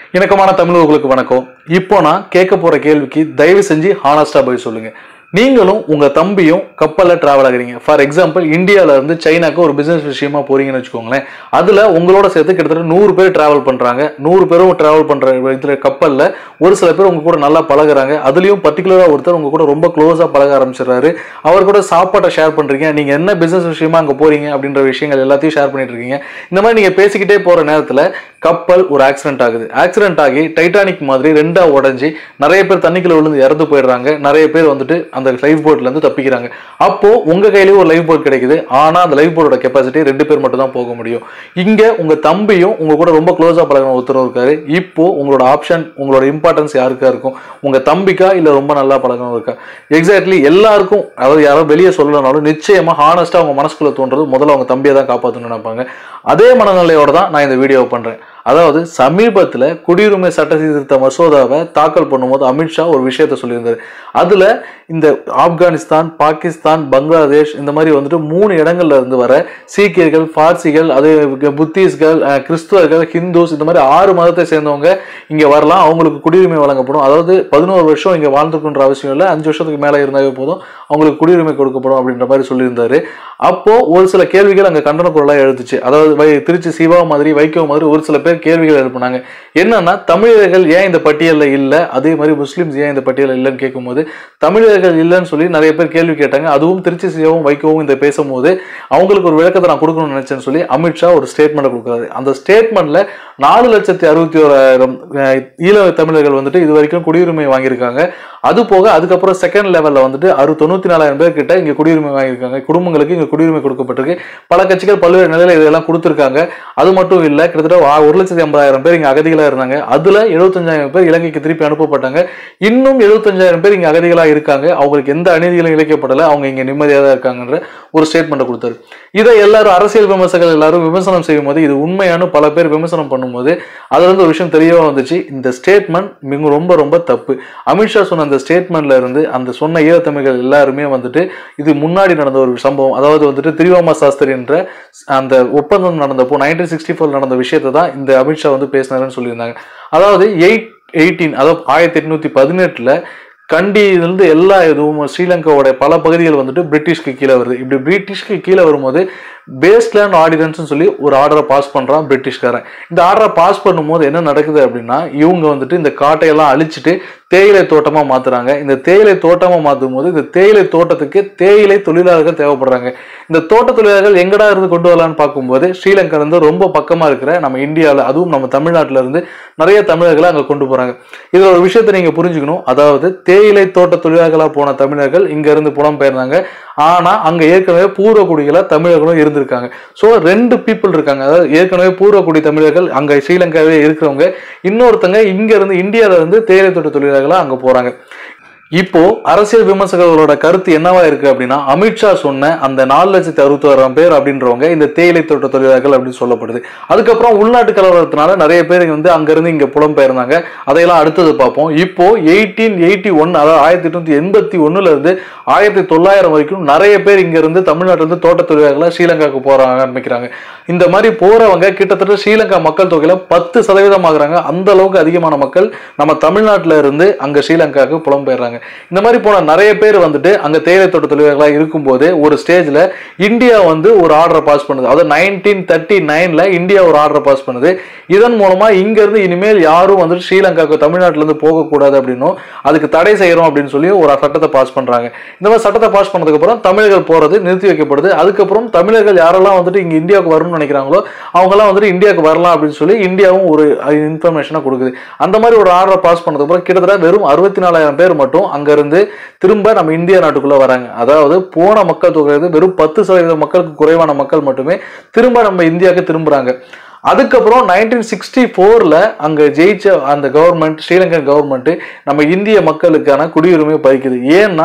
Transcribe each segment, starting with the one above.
இணக்கமான தமிழர்களுக்கு வணக்கம் இப்போ நான் கேட்க போற கேள்விக்கு தயவு செஞ்சு ஹானஸ்டா பதில் சொல்லுங்க நீங்களும் உங்க தம்பியும் கப்பல்ல டிராவல் ஆகுறீங்க ஃபார் எக்ஸாம்பிள் இந்தியால இருந்து சைனாக்கு ஒரு பிசினஸ் விஷயமா போறீங்கன்னு வச்சுக்கோங்களேன் அதுல உங்களோட சேர்த்து கிட்டத்தட்ட நூறு பேர் டிராவல் பண்றாங்க நூறு பேரும் டிராவல் பண்ற இதுல கப்பல்ல ஒரு சில பேர் உங்க கூட நல்லா பழகுறாங்க அதுலயும் பர்டிகுலரா ஒருத்தர் உங்க கூட ரொம்ப க்ளோஸா பழக ஆரம்பிச்சிடுறாரு அவர் கூட சாப்பாட்டை ஷேர் பண்றீங்க நீங்க என்ன பிசினஸ் விஷயமா அங்க போறீங்க அப்படின்ற விஷயங்கள் எல்லாத்தையும் ஷேர் பண்ணிட்டு இருக்கீங்க இந்த மாதிரி நீங்க பேசிக்கிட்டே போற நேரத்துல கப்பல் ஒரு ஆக்சிடென்ட் ஆகுது ஆக்சிடென்ட் ஆகி டைட்டானிக் மாதிரி ரெண்டா உடைஞ்சு நிறைய பேர் தண்ணிக்குள்ள விழுந்து இறந்து போயிடுறாங்க நிறைய பேர் வந்துட்டு அந்த லைஃப் போட்ல இருந்து தப்பிக்கிறாங்க அப்போ உங்க கையிலேயே ஒரு லைஃப் போட் கிடைக்குது ஆனா அந்த லைஃப் போட்டோட கெப்பாசிட்டி ரெண்டு பேர் மட்டும் தான் போக முடியும் இங்க உங்க தம்பியும் உங்க கூட ரொம்ப க்ளோஸா பழகின ஒருத்தர் இருக்காரு இப்போ உங்களோட ஆப்ஷன் உங்களோட இம்பார்ட்டன்ஸ் யாருக்கா இருக்கும் உங்க தம்பிக்கா இல்ல ரொம்ப நல்லா பழகினவங்க இருக்கா எக்ஸாக்ட்லி எல்லாருக்கும் அதாவது யாரோ வெளியே சொல்லலனாலும் நிச்சயமா ஹானஸ்டா அவங்க மனசுக்குள்ள தோன்றது முதல்ல அவங்க தம்பியை தான் காப்பாற்றணும்னு நினைப்பாங்க அதே மனநிலையோட தான் நான் இந்த வீடியோவை பண்றேன் அதாவது சமீபத்துல குடியுரிமை சட்ட சீர்திருத்த மசோதாவை தாக்கல் பண்ணும்போது அமித்ஷா ஒரு விஷயத்த சொல்லியிருந்தாரு அதுல இந்த ஆப்கானிஸ்தான் பாகிஸ்தான் பங்களாதேஷ் இந்த மாதிரி வந்துட்டு மூணு இடங்கள்ல இருந்து வர சீக்கியர்கள் பார்சிகள் அது புத்திஸ்கள் அஹ், கிறிஸ்துவர்கள் ஹிந்துஸ் இந்த மாதிரி ஆறு மதத்தை சேர்ந்தவங்க இங்க வரலாம் அவங்களுக்கு குடியுரிமை வழங்கப்படும் அதாவது பதினோரு வருஷம் இங்க வாழ்ந்துக்குன்ற அவசியம் இல்லை அஞ்சு வருஷத்துக்கு மேல இருந்தாவே போதும் அவங்களுக்கு குடியுரிமை கொடுக்கப்படும் அப்படின்ற மாதிரி சொல்லியிருந்தாரு அப்போ ஒரு சில கேள்விகள் அங்க கண்டன குரலாக எழுதுச்சு அதாவது வை- திருச்சி சிவா மாதிரி வைகோ மாதிரி ஒரு சில பேர் கேள்விகள் எழுப்புனாங்க என்னன்னா தமிழர்கள் ஏன் இந்த பட்டியலில் இல்லை அதே மாதிரி முஸ்லிம்ஸ் ஏன் இந்த பட்டியலில் இல்லைன்னு கேட்கும்போது தமிழர்கள் இல்லைன்னு சொல்லி நிறைய பேர் கேள்வி கேட்டாங்க அதுவும் திருச்சி சிவாவும் வைகோவும் இந்த பேசும்போது அவங்களுக்கு ஒரு விளக்கத்தை நான் கொடுக்கணும்னு நினைச்சேன்னு சொல்லி அமித்ஷா ஒரு ஸ்டேட்மெண்ட் கொடுக்குறாரு அந்த ஸ்டேட்மெண்ட்ல நாலு லட்சத்தி அறுபத்தி ஓராயிரம் அஹ், ஈழ தமிழர்கள் வந்துட்டு இது வரைக்கும் குடியுரிமை வாங்கியிருக்காங்க அது போக அதுக்கப்புறம் செகண்ட் லெவல்ல வந்துட்டு அறு தொண்ணூத்தி நாலாயிரம் பேர் கிட்ட இங்க குடியுரிமை வாங்கியிருக்காங்க குடும்பங்களுக்கு இங்க குடியுரிமை கொடுக்கப்பட்டிருக்கு பல கட்சிகள் பல்வேறு நிலையில இதெல்லாம் கொடுத்துருக்காங்க அது மட்டும் இல்ல கிட்டத்தட்ட வா- ஒரு லட்சத்தி ஐம்பதாயிரம் பேர் இங்க அகதிகளா இருந்தாங்க அதுல எழுபத்தஞ்சாயிரம் பேர் இலங்கைக்கு திருப்பி அனுப்பப்பட்டாங்க இன்னும் எழுபத்தஞ்சாயிரம் பேர் இங்க அகதிகளா இருக்காங்க அவங்களுக்கு எந்த அநீதிகளும் இழைக்கப்படல அவங்க இங்க நிம்மதியாக தான் இருக்காங்கன்ற ஒரு ஸ்டேட்மெண்ட் கொடுத்தாரு இதை எல்லாரும் அரசியல் விமர்சகர்கள் எல்லாரும் விமர்சனம் செய்யும் போது இது உண்மையான பல பேர் விமர்சனம் பண்ணும்போது அதுல இருந்து ஒரு விஷயம் தெரியவா வந்துச்சு இந்த ஸ்டேட்மெண்ட் மிக ரொம்ப ரொம்ப தப்பு அமித்ஷா சொன்ன அந்த ஸ்டேட்மெண்ட்ல இருந்து அந்த சொன்ன ஈழத்தமிழர்கள் எல்லாருமே வந்துட்டு இது முன்னாடி நடந்த ஒரு சம்பவம் அதாவது வந்துட்டு திரிவாமா சாஸ்திரி என்ற அந்த ஒப்பந்தம் நடந்தப்போ நைன்டீன் சிக்ஸ்டி ஃபோர் நடந்த விஷயத்தை தான் இந்த அமித்ஷா வந்து பேசினாருன்னு சொல்லியிருந்தாங்க அதாவது எயிட் எயிட்டீன் அதாவது ஆயிரத்தி எட்நூத்தி பதினெட்டுல கண்டியிலிருந்து எல்லா இதுவும் ஸ்ரீலங்காவோட பல பகுதிகள் வந்துட்டு பிரிட்டிஷ்க்கு கீழே வருது இப்படி பிரிட்டிஷ்க்கு கீழே வரும்போது பேஸ்லேண்ட் ஆர்டினன்ஸ் சொல்லி ஒரு ஆர்டரை பாஸ் பண்றான் பிரிட்டிஷ்காரன் இந்த ஆர்டரை பாஸ் பண்ணும்போது என்ன நடக்குது அப்படின்னா இவங்க வந்துட்டு இந்த காட்டையெல்லாம் அழிச்சிட்டு தேயிலை தோட்டமா மாத்துறாங்க இந்த தேயிலை தோட்டமா மாத்தும் போது இந்த தேயிலை தோட்டத்துக்கு தேயிலை தொழிலாளர்கள் தேவைப்படுறாங்க இந்த தோட்ட தொழிலாளர்கள் எங்கடா இருந்து கொண்டு வரலான்னு பார்க்கும்போது ஸ்ரீலங்கா இருந்து ரொம்ப பக்கமா இருக்கிற நம்ம இந்தியாவில் அதுவும் நம்ம தமிழ்நாட்டில இருந்து நிறைய தமிழர்களை அங்க கொண்டு போறாங்க இதுல ஒரு விஷயத்தை நீங்க புரிஞ்சுக்கணும் அதாவது தேயிலை தோட்ட தொழிலாளர்களா போன தமிழர்கள் இங்க இருந்து புலம்பெயர்ந்தாங்க ஆனா அங்க ஏற்கனவே பூர்வக்குடிகளா தமிழர்களும் இருந்திருக்காங்க ஸோ ரெண்டு பீப்புள் இருக்காங்க அதாவது ஏற்கனவே பூர்வக்குடி தமிழர்கள் அங்க ஸ்ரீலங்காவே இருக்கிறவங்க இன்னொருத்தங்க இங்க இருந்து இந்தியால இருந்து தேயிலை தோட்ட தொழிலாளர்களா அங்க போறாங்க இப்போ அரசியல் விமர்சகர்களோட கருத்து என்னவா இருக்கு அப்படின்னா அமித்ஷா சொன்ன அந்த நாலு லட்சத்தி அறுபத்தோராயிரம் பேர் அப்படின்றவங்க இந்த தேயிலை தோட்ட தொழிலாளர்கள் அப்படின்னு சொல்லப்படுது அதுக்கப்புறம் உள்நாட்டு கலவரத்தினால நிறைய பேர் வந்து அங்க இருந்து இங்க புலம்பெயர்ந்தாங்க அதையெல்லாம் அடுத்தது பார்ப்போம் இப்போ எயிட்டீன் எயிட்டி ஒன் அதாவது ஆயிரத்தி எட்நூத்தி எண்பத்தி ஒண்ணுல இருந்து ஆயிரத்தி தொள்ளாயிரம் வரைக்கும் நிறைய பேர் இங்க இருந்து தமிழ்நாட்டுல இருந்து தோட்ட தொழிலாளர்களா ஸ்ரீலங்காவுக்கு போற ஆரம்பிக்கிறாங்க இந்த மாதிரி போறவங்க கிட்டத்தட்ட ஸ்ரீலங்கா மக்கள் தொகையில பத்து சதவீதம் ஆகுறாங்க அந்த அளவுக்கு அதிகமான மக்கள் நம்ம தமிழ்நாட்டுல இருந்து அங்க ஸ்ரீலங்காவுக்கு புலம்பெயர்றாங்க இந்த மாதிரி போன நிறைய பேர் வந்துட்டு அங்க தேயிலை தோட்ட தொழிலாளர்களா இருக்கும்போது ஒரு ஸ்டேஜ்ல இந்தியா வந்து ஒரு ஆர்டரை பாஸ் பண்ணுது அதாவது நைன்டீன் தேர்ட்டி நைன்ல இந்தியா ஒரு ஆர்டரை பாஸ் பண்ணுது இதன் மூலமா இங்க இருந்து இனிமேல் யாரும் வந்துட்டு ஸ்ரீலங்காவுக்கு தமிழ்நாட்டுல இருந்து போகக்கூடாது அப்படின்னும் அதுக்கு தடை செய்யறோம் அப்படின்னு சொல்லி ஒரு சட்டத்தை பாஸ் பண்றாங்க இந்த மாதிரி சட்டத்தை பாஸ் பண்ணதுக்கு அப்புறம் தமிழர்கள் போறது நிறுத்தி வைக்கப்படுது அதுக்கப்புறம் தமிழர்கள் யாரெல்லாம் வந்துட்டு இங்க இந்தியாவுக்கு வரணும்னு நினைக்கிறாங்களோ அவங்கெல்லாம் வந்துட்டு இந்தியாவுக்கு வரலாம் அப்படின்னு சொல்லி இந்தியாவும் ஒரு இன்ஃபர்மேஷனை கொடுக்குது அந்த மாதிரி ஒரு ஆர்டரை பாஸ் பண்ணதுக்கு அப்புறம் கிட்டத்தட்ட வெறும் அறுபத்தி நாலாயிரம் பேர் மட்டும் அங்க இருந்து திரும்ப நம்ம இந்தியா நாட்டுக்குள்ள வராங்க அதாவது போன மக்கள் தொகை வந்து வெறும் பத்து சதவீத மக்களுக்கு குறைவான மக்கள் மட்டுமே திரும்ப நம்ம இந்தியாவுக்கு திரும்புறாங்க அதுக்கப்புறம் நைன்டீன் சிக்ஸ்டி ஃபோரில் அங்கே ஜெயிச்ச அந்த கவர்மெண்ட் ஸ்ரீலங்கன் கவர்மெண்ட் நம்ம இந்திய மக்களுக்கான குடியுரிமையை பறிக்குது ஏன்னா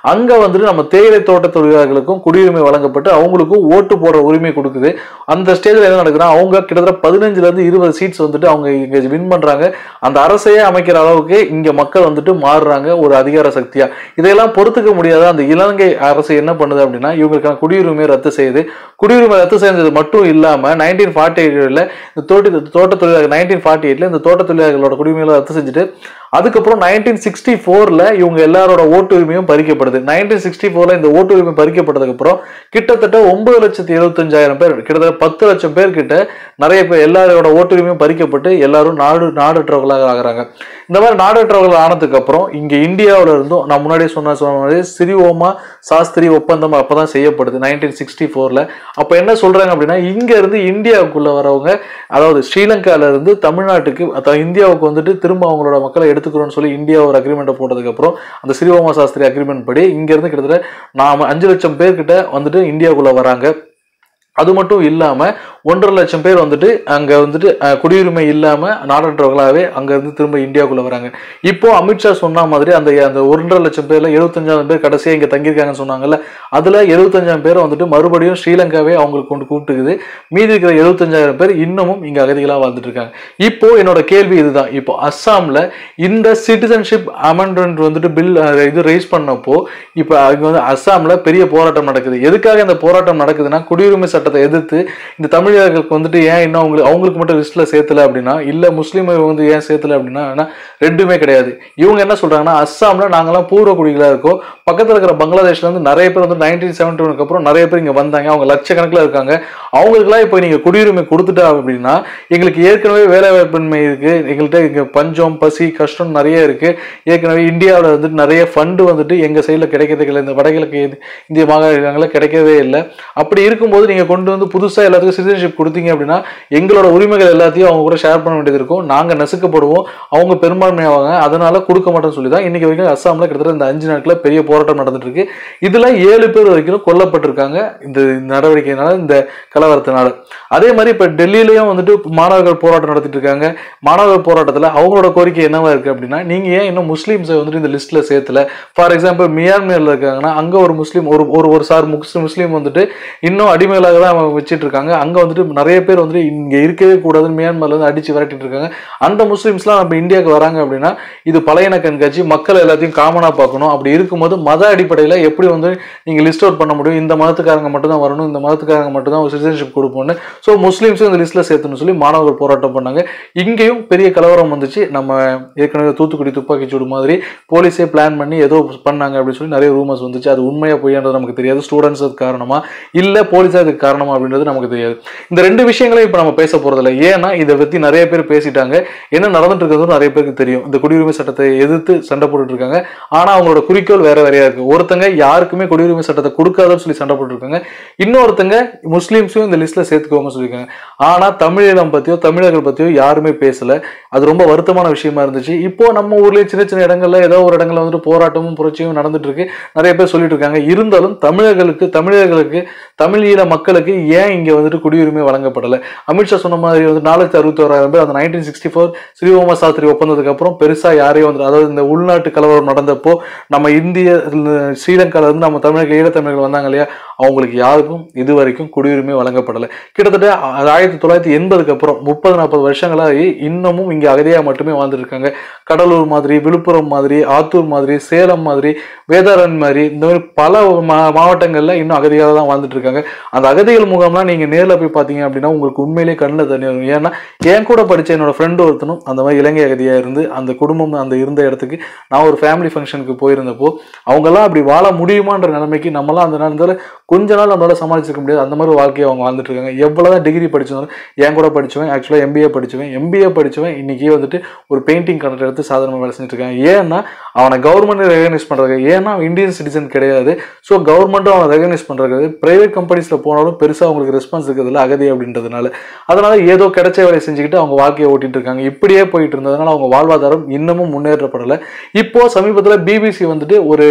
அங்க வந்துட்டு நம்ம தேயிலை தோட்ட தொழிலாளர்களுக்கும் குடியுரிமை வழங்கப்பட்டு அவங்களுக்கும் ஓட்டு போடுற உரிமை கொடுக்குது அந்த ஸ்டேஜ்ல என்ன நடக்குதுன்னா அவங்க கிட்டத்தட்ட பதினஞ்சுல இருந்து இருபது சீட்ஸ் வந்துட்டு அவங்க இங்க வின் பண்றாங்க அந்த அரசையே அமைக்கிற அளவுக்கு இங்க மக்கள் வந்துட்டு மாறுறாங்க ஒரு அதிகார சக்தியா இதையெல்லாம் பொறுத்துக்க முடியாத அந்த இலங்கை அரசு என்ன பண்ணுது அப்படின்னா இவங்களுக்கான குடியுரிமையை ரத்து செய்யுது குடியுரிமை ரத்து செய்தது மட்டும் இல்லாம நைன்டீன் ஃபார்ட்டி எயிட்ல இந்த தோட்ட தோட்ட தொழிலாளர்கள் நைன்டீன் ஃபார்ட்டி எயிட்ல இந்த தோட்ட தொழிலாளர்களோட குடியுரிமையை ரத்து செஞ்சுட்டு அதுக்கப்புறம் நைன்டீன் சிக்ஸ்டி ஃபோர்ல இவங்க எல்லாரோட ஓட்டு உரிமையும் பறிக்கப்படுது நைன்டீன் சிக்ஸ்டி ஃபோர்ல இந்த ஓட்டு உரிமை பறிக்கப்பட்டதுக்கு அப்புறம் கிட்டத்தட்ட ஒன்பது லட்சத்தி எழுபத்தஞ்சாயிரம் பேர் கிட்டத்தட்ட பத்து லட்சம் பேர் கிட்ட நிறைய பேர் எல்லாரோட ஓட்டு உரிமையும் பறிக்கப்பட்டு எல்லாரும் நாடு நாடற்றவர்களாக ஆகுறாங்க இந்த மாதிரி நாடற்றவர்கள் ஆனதுக்கு அப்புறம் இங்க இந்தியாவில இருந்தும் நான் முன்னாடியே சொன்ன சொன்ன மாதிரி சிறிஓமா சாஸ்திரி ஒப்பந்தம் அப்பதான் செய்யப்படுது நைன்டீன் சிக்ஸ்டி ஃபோர்ல அப்ப என்ன சொல்றாங்க அப்படின்னா இங்க இருந்து இந்தியாவுக்குள்ள வரவங்க அதாவது ஸ்ரீலங்கால இருந்து தமிழ்நாட்டுக்கு அதாவது இந்தியாவுக்கு வந்துட்டு திரும்ப அவங்களோட மக்களை எடுத்துக்கிறோம்னு சொல்லி இந்தியா ஒரு அக்ரிமெண்ட்டை போட்டதுக்கு அப்புறம் அந்த ஸ்ரீஓமா சாஸ்திரி அக்ரிமெண்ட் படி இங்க இருந்து கிட்டத்தட்ட நாம அஞ்சு லட்சம் பேர்கிட்ட வந்துட்டு இந்தியாவுக்குள்ள வராங்க அது மட்டும் இல்லாம ஒன்றரை லட்சம் பேர் வந்துட்டு அங்க வந்துட்டு அஹ், குடியுரிமை இல்லாம நாடற்றவர்களாவே அங்க இருந்து திரும்ப இந்தியாவுக்குள்ள வராங்க இப்போ அமித்ஷா சொன்ன மாதிரி அந்த அந்த ஒன்றரை லட்சம் பேர்ல எழுபத்தஞ்சாயிரம் பேர் கடைசியா இங்க தங்கியிருக்காங்கன்னு சொன்னாங்கல்ல அதுல எழுபத்தஞ்சாயிரம் பேர் வந்துட்டு மறுபடியும் ஸ்ரீலங்காவே அவங்களுக்கு கொண்டு கூப்பிட்டுக்குது மீதி இருக்கிற எழுபத்தஞ்சாயிரம் பேர் இன்னமும் இங்க அகதிகளா வாழ்ந்துட்டு இருக்காங்க இப்போ என்னோட கேள்வி இதுதான் இப்போ அஸ்ஸாம்ல இந்த சிட்டிசன்ஷிப் அமெண்ட்மெண்ட் வந்துட்டு பில் இது ரைஸ் பண்ணப்போ இப்போ அங்க வந்து அஸ்ஸாம்ல பெரிய போராட்டம் நடக்குது எதுக்காக இந்த போராட்டம் நடக்குதுன்னா குடியுரிமை சட்டத்தை எதிர்த்து இந்த தமிழர்களுக்கு வந்துட்டு ஏன் இன்னும் அவங்களுக்கு அவங்களுக்கு மட்டும் லிஸ்ட்ல சேர்த்தல அப்படின்னா இல்ல முஸ்லீமை வந்து ஏன் சேர்த்தல அப்படின்னா ஆனா ரெண்டுமே கிடையாது இவங்க என்ன சொல்றாங்கன்னா அஸ்ஸாம்ல நாங்கெல்லாம் பூர்வ குடிகளா இருக்கோம் பக்கத்துல இருக்கிற பங்களாதேஷ்ல இருந்து நிறைய பேர் வந்து நைன்டீன் செவன்டி ஒனுக்கு அப்புறம் நிறைய பேர் இங்க வந்தாங்க அவங்க லட்சக்கணக்கில் இருக்காங்க அவங்களுக்குலாம் இப்போ நீங்க குடியுரிமை கொடுத்துட்டா அப்படின்னா எங்களுக்கு ஏற்கனவே வேலை வாய்ப்பின்மை இருக்கு எங்கள்கிட்ட இங்க பஞ்சம் பசி கஷ்டம் நிறைய இருக்கு ஏற்கனவே இந்தியாவில் வந்துட்டு நிறைய ஃபண்டு வந்துட்டு எங்க சைடில் கிடைக்கிறதுக்கு இல்லை இந்த வடகிழக்கு இந்தி- இந்திய மாகாணங்களில் கிடைக்கவே இல்லை அப்படி இருக்கும்போது நீங்க கொண்டு வந்து புதுசா எல்லாத்துக்கும் சிட்டிசன்ஷிப் கொடுத்தீங்க அப்படின்னா எங்களோட உரிமைகள் எல்லாத்தையும் அவங்க கூட ஷேர் பண்ண வேண்டியது இருக்கும் நாங்க நசுக்கப்படுவோம் அவங்க பெரும்பான்மையாவாங்க அதனால கொடுக்க மாட்டோம்னு சொல்லி தான் இன்னைக்கு வரைக்கும் அஸ்ஸாம்ல கிட்டத்தட்ட இந்த அஞ்சு நாட்களில் பெரிய போராட்டம் நடந்துட்டு இருக்கு இதுல ஏழு பேர் வரைக்கும் கொல்லப்பட்டிருக்காங்க இந்த நடவடிக்கையினால இந்த கலவரத்தினால அதே மாதிரி இப்ப டெல்லியிலயும் வந்துட்டு மாணவர்கள் போராட்டம் நடத்திட்டு இருக்காங்க மாணவர் போராட்டத்துல அவங்களோட கோரிக்கை என்னவா இருக்கு அப்படின்னா நீங்க ஏன் இன்னும் முஸ்லீம்ஸை வந்துட்டு இந்த லிஸ்ட்ல சேர்த்துல ஃபார் எக்ஸாம்பிள் மியான்மர்ல இருக்காங்கன்னா அங்க ஒரு முஸ்லீம் ஒரு ஒரு ஒரு சார் முஸ்லிம் முஸ்லீம் வந்துட்டு இன்னும் அடிமைகளாக தான் அவங்க வச்சிட்டு இருக்காங்க அங்க வந்துட்டு நிறைய பேர் வந்துட்டு இங்க இருக்கவே கூடாதுன்னு மியான்மர்ல இருந்து அடிச்சு விரட்டிட்டு இருக்காங்க அந்த முஸ்லீம்ஸ்லாம் நம்ம இந்தியாவுக்கு வராங்க அப்படின்னா இது பழையன கண்காட்சி மக்கள் எல்லாத்தையும் காமனா பார்க்கணும் அப்படி இருக்கும்போது மத அடிப்படையில எப்படி வந்து நீங்க லிஸ்ட் அவுட் பண்ண முடியும் இந்த மதத்துக்காரங்க மட்டும் தான் வரணும் இந்த மதத்துக்காரங்க மட்டும் தான் சிட்டிசன்ஷிப் கொடுப்போம்னு ஸோ முஸ்லீம்ஸும் இந்த லிஸ்ட்ல சேர்த்துன்னு சொல்லி மாணவர்கள் போராட்டம் பண்ணாங்க இங்கேயும் பெரிய கலவரம் வந்துச்சு நம்ம ஏற்கனவே தூத்துக்குடி துப்பாக்கிச்சூடு மாதிரி போலீஸே பிளான் பண்ணி ஏதோ பண்ணாங்க அப்படின்னு சொல்லி நிறைய ரூமர்ஸ் வந்துச்சு அது உண்மையா பொய்யான்றது நமக்கு தெரியாது ஸ்டூடெண்ட்ஸ் அதுக்கு காரணமா இல்ல போலீஸா அதுக்கு காரணமா அப்படின்றது நமக்கு தெரியாது இந்த ரெண்டு விஷயங்களையும் இப்போ நம்ம பேச போறதில்ல ஏன்னா இதை பத்தி நிறைய பேர் பேசிட்டாங்க என்ன நடந்துட்டு இருக்கிறது நிறைய பேருக்கு தெரியும் இந்த குடியுரிமை சட்டத்தை எதிர்த்து சண்டை போட்டுட்டு இருக்காங்க ஆனா அவங்களோட குறிக்கோள் வேற வேறையா இருக்கு ஒருத்தங்க யாருக்குமே குடியுரிமை சட்டத்தை கொடுக்காதன்னு சொல்லி சண்டை போட்டுட்டு இருக்காங்க இன்னொருத்தங்க முஸ்லீம்ஸையும் இந்த லிஸ்ட்ல சேர்த்துக்கோங்க சொல்லியிருக்காங்க ஆனா தமிழீழம் பத்தியோ தமிழர்கள் பத்தியோ யாருமே பேசல அது ரொம்ப வருத்தமான விஷயமா இருந்துச்சு இப்போ நம்ம ஊர்லயே சின்ன சின்ன இடங்கள்ல ஏதோ ஒரு இடங்கள்ல வந்துட்டு போராட்டமும் புரட்சியும் நடந்துட்டு இருக்கு நிறைய பேர் சொல்லிட்டு இருக்காங்க இருந்தாலும் தமிழர்களுக்கு தமிழர்களுக்கு தமிழீழ மக்களுக்கு ஏன் இங்க வந்துட்டு குடியுரிமை வழங்கப்படல அமித்ஷா சொன்ன மாதிரி வந்து நாலாயிரத்தி அறுபத்தி ஓராயிரம் பேர் அந்த nineteen sixty four Sirimavo Shastri ஒப்பந்தத்துக்கு அப்புறம் பெருசா யாரையும் வந்து அதாவது இந்த உள்நாட்டு கலவரம் நடந்தப்போ நம்ம இந்திய ஸ்ரீலங்கால இருந்து நம்ம தமிழர்கள் ஈழத்தமிழர்கள் வந்தாங்க இல்லையா அவங்களுக்கு யாருக்கும் இது வரைக்கும் குடியுரிமை வழங்கப்படலை கிட்டத்தட்ட ஆ- ஆயிரத்தி தொள்ளாயிரத்தி எண்பதுக்கு அப்புறம் முப்பது நாற்பது வருஷங்களாகி இன்னமும் இங்க அகதியா மட்டுமே வாழ்ந்துட்டு இருக்காங்க கடலூர் மாதிரி விழுப்புரம் மாதிரி ஆத்தூர் மாதிரி சேலம் மாதிரி வேதாரன் மாதிரி இந்த மாதிரி பல மா- மாவட்டங்கள்ல இன்னும் அகதியாக தான் வாழ்ந்துட்டு இருக்காங்க அந்த அகதிகள் முகாம்லாம் நீங்க நேர்ல போய் பார்த்தீங்க அப்படின்னா உங்களுக்கு உண்மையிலேயே கண்ணில் தண்ணி வரும் ஏன்னா என் கூட படிச்ச என்னோட ஃப்ரெண்டு ஒருத்தனும் அந்த மாதிரி இலங்கை அகதியா இருந்து அந்த குடும்பம் அந்த இருந்த இடத்துக்கு நான் ஒரு ஃபேமிலி ஃபங்க்ஷனுக்கு போயிருந்தப்போ அவங்கெல்லாம் அப்படி வாழ முடியுமான்ற நிலைமைக்கு நம்மலாம் அந்த நேரத்தில் கொஞ்ச நாள் நம்மளால சமாளிச்சிருக்க முடியாது அந்த மாதிரி ஒரு வாழ்க்கையை அவங்க வாழ்ந்துட்டு இருக்காங்க எவ்வளவுதான் டிகிரி படிச்சிருந்தாலும் என் கூட படிச்சவன் ஆக்சுவலாக எம்பிஏ படிச்சவன் எம்பிஏ படிச்சவன் இன்னைக்கு வந்துட்டு ஒரு பெயிண்டிங் கண்டக்ட் எடுத்து சாதாரணமாக வேலை செஞ்சுட்டு இருக்காங்க ஏன்னா அவனை கவர்மெண்ட் ரெகனைஸ் பண்றாங்க ஏன்னா அவன் இந்தியன் சிட்டிசன் கிடையாது ஸோ கவர்மெண்ட்டும் அவனை ரெகனைஸ் பண்றது பிரைவேட் கம்பெனிஸ்ல போனாலும் பெருசா அவங்களுக்கு ரெஸ்பான்ஸ் இருக்கிறதுல அகதி அப்படின்றதுனால அதனால ஏதோ கிடைச்ச வேலையை செஞ்சுக்கிட்டு அவங்க வாழ்க்கையை ஓட்டிட்டு இருக்காங்க இப்படியே போயிட்டு இருந்ததுனால அவங்க வாழ்வாதாரம் இன்னமும் முன்னேற்றப்படலை இப்போ சமீபத்தில் பிபிசி வந்துட்டு ஒரு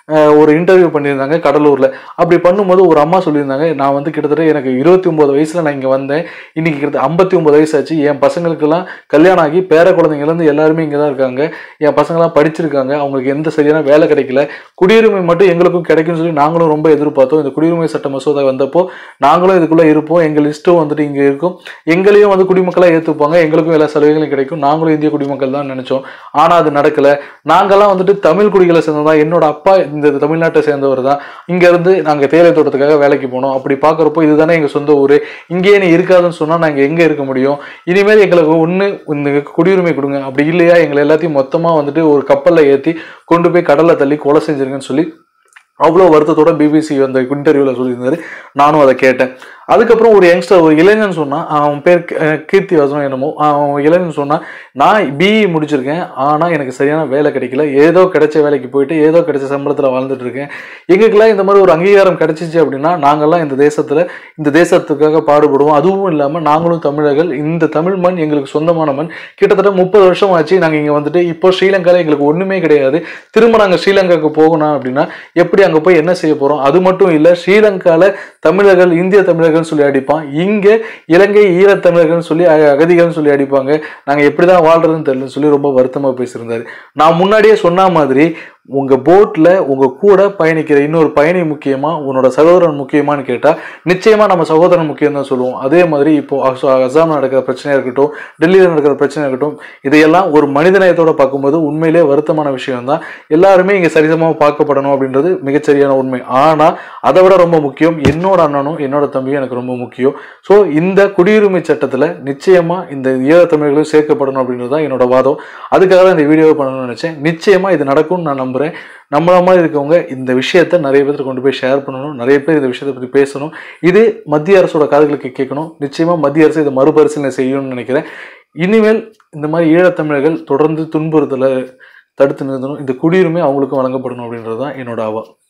அஹ், ஒரு இன்டர்வியூ பண்ணியிருந்தாங்க கடலூரில் அப்படி பண்ணும்போது ஒரு அம்மா சொல்லியிருந்தாங்க நான் வந்து கிட்டத்தட்ட எனக்கு இருபத்தி ஒம்பது வயசில் நான் இங்கே வந்தேன் இன்னைக்கு கிட்டத்தட்ட ஐம்பத்தி ஒம்பது வயசு ஆச்சு என் பசங்களுக்கெல்லாம் கல்யாணம் ஆகி பேர குழந்தைங்கலேருந்து எல்லாருமே இங்கே தான் இருக்காங்க என் பசங்களாம் படிச்சிருக்காங்க அவங்களுக்கு எந்த சரியான வேலை கிடைக்கல குடியுரிமை மட்டும் எங்களுக்கும் கிடைக்கும்னு சொல்லி நாங்களும் ரொம்ப எதிர்பார்த்தோம் இந்த குடியுரிமை சட்ட மசோதா வந்தப்போ நாங்களும் இதுக்குள்ளே இருப்போம் எங்கள் லிஸ்ட்டும் வந்துட்டு இங்கே இருக்கும் எங்களையும் வந்து குடிமக்களாக ஏற்றுப்பாங்க எங்களுக்கும் எல்லா சலுகைகளும் கிடைக்கும் நாங்களும் இந்திய குடிமக்கள் தான் நினச்சோம் ஆனால் அது நடக்கல நாங்கெல்லாம் வந்துட்டு தமிழ் குடிகளை சேர்ந்ததா என்னோட அப்பா இந்த தமிழ்நாட்டை சேர்ந்தவர் தான் இங்கேருந்து நாங்கள் தேயிலை தோட்டத்துக்காக வேலைக்கு போனோம் அப்படி பார்க்குறப்போ இதுதானே எங்கள் சொந்த ஊர் இங்கேயே நீ இருக்காதுன்னு சொன்னால் நாங்கள் எங்கே இருக்க முடியும் இனிமேல் எங்களுக்கு ஒன்று இந்த குடியுரிமை கொடுங்க அப்படி இல்லையா எங்களை எல்லாத்தையும் மொத்தமாக வந்துட்டு ஒரு கப்பலில் ஏற்றி கொண்டு போய் கடலில் தள்ளி கொலை செஞ்சிருங்கன்னு சொல்லி அவ்வளோ வருத்தத்தோட பிபிசி அந்த இன்டர்வியூவில் சொல்லியிருந்தாரு நானும் அதை கேட்டேன் அதுக்கப்புறம் ஒரு யங்ஸ்டர் ஒரு இளைஞன் சொன்னான் அவன் பேர் கீ- அஹ் கீர்த்தி வாசனம் என்னமோ அவன் இளைஞன் சொன்னான் நான் பிஇ முடிச்சிருக்கேன் ஆனால் எனக்கு சரியான வேலை கிடைக்கல ஏதோ கிடைச்ச வேலைக்கு போயிட்டு ஏதோ கிடைச்ச சம்பளத்தில் வாழ்ந்துட்டு இருக்கேன் எங்களுக்கெல்லாம் இந்த மாதிரி ஒரு அங்கீகாரம் கிடைச்சிச்சு அப்படின்னா நாங்கள்லாம் இந்த தேசத்தில் இந்த தேசத்துக்காக பாடுபடுவோம் அதுவும் இல்லாமல் நாங்களும் தமிழர்கள் இந்த தமிழ் மண் எங்களுக்கு சொந்தமான மண் கிட்டத்தட்ட முப்பது வருஷம் ஆச்சு நாங்கள் இங்கே வந்துட்டு இப்போ ஸ்ரீலங்காவில் எங்களுக்கு ஒன்றுமே கிடையாது திரும்ப நாங்கள் ஸ்ரீலங்காவுக்கு போகணும் அப்படின்னா எப்படி அங்கே போய் என்ன செய்ய போகிறோம் அது மட்டும் இல்லை ஸ்ரீலங்காவில் தமிழர்கள் இந்திய தமிழர்கள்னு சொல்லி அடிப்பான் இங்கே இலங்கை ஈழத்தமிழர்கள்னு சொல்லி அக- அகதிகள்னு சொல்லி அடிப்பாங்க நாங்கள் எப்படி தான் வாழ்றதுன்னு தெரியலன்னு சொல்லி ரொம்ப வருத்தமாக பேசியிருந்தாரு நான் முன்னாடியே சொன்ன மாதிரி உங்கள் போட்டில் உங்கள் கூட பயணிக்கிற இன்னொரு பயணி முக்கியமா உன்னோட சகோதரன் முக்கியமான்னு கேட்டால் நிச்சயமாக நம்ம சகோதரன் முக்கியம் தான் சொல்லுவோம் அதே மாதிரி இப்போ அஸ்- அசாமில் நடக்கிற பிரச்சனையாக இருக்கட்டும் டெல்லியில் நடக்கிற பிரச்சனையாக இருக்கட்டும் இதையெல்லாம் ஒரு மனிதநேயத்தோட பார்க்கும்போது உண்மையிலே வருத்தமான விஷயம் தான் எல்லாருமே இங்கே சரிசமமாக பார்க்கப்படணும் அப்படின்றது மிகச்சரியான உண்மை ஆனால் அதை விட ரொம்ப முக்கியம் என்னோட அண்ணனும் என்னோட தம்பியும் எனக்கு ரொம்ப முக்கியம் ஸோ இந்த குடியுரிமை சட்டத்தில் நிச்சயமாக இந்த ஈழத்தமிழர்களும் சேர்க்கப்படணும் அப்படின்றது தான் என்னோட வாதம் அதுக்காக தான் இந்த வீடியோவை பண்ணணும்னு நினச்சேன் நிச்சயமாக இது நடக்கும்னு நான் நம்புகிறேன் நம்மள மாதிரி இருக்கவங்க இந்த விஷயத்தை நிறைய பேருக்கு கொண்டு போய் ஷேர் பண்ணணும் நிறைய பேர் இந்த விஷயத்தை பற்றி பேசணும் இது மத்திய அரசோட காதுகளுக்கு கேட்கணும் நிச்சயமாக மத்திய அரசு இதை மறுபரிசீலனை செய்யணும்னு நினைக்கிறேன் இனிமேல் இந்த மாதிரி ஈழத்தமிழர்கள் தொடர்ந்து துன்புறுத்தலை தடுத்து நிறுத்தணும் இந்த குடியுரிமை அவங்களுக்கும் வழங்கப்படணும் அப்படின்றது தான் என்னோட ஆவா